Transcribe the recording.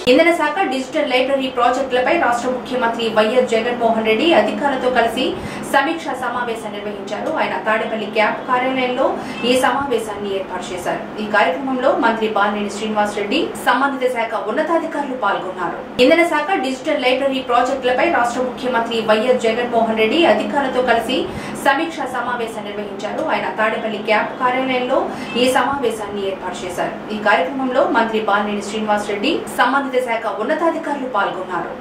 ఇంధన శాఖ digital library ప్రాజెక్టులపై రాష్ట్ర ముఖ్యమంత్రి వైఎస్ జగన్మోహన్ రెడ్డి అధికారులతో కలిసి సమీక్షా సమావేశం నిర్వహించారు ఆయన తాడేపల్లి క్యాంప్ కార్యాలయంలో ఈ సమావేశాన్ని ఏర్పాటు చేశారు ఈ కార్యక్రమంలో మంత్రి బాలినేని శ్రీనివాస్ రెడ్డి సంబంధిత శాఖ ఉన్నతాధికారులు పాల్గొన్నారు ఇంధన శాఖ డిజిటల్ లైబ్రరీ ప్రాజెక్టులపై రాష్ట్ర ముఖ్యమంత్రి వైఎస్ జగన్మోహన్ రెడ్డి అధికారులతో కలిసి సమీక్షా సమావేశం నిర్వహించారు ఆయన తాడేపల్లి క్యాంప్ కార్యాలయంలో ఈ సమావేశాన్ని ఏర్పాటు చేశారు ఈ కార్యక్రమంలో మంత్రి బాలినేని శ్రీనివాస్ రెడ్డి సంబంధిత శాఖ ఉన్నతాధికారులు పాల్గొన్నారు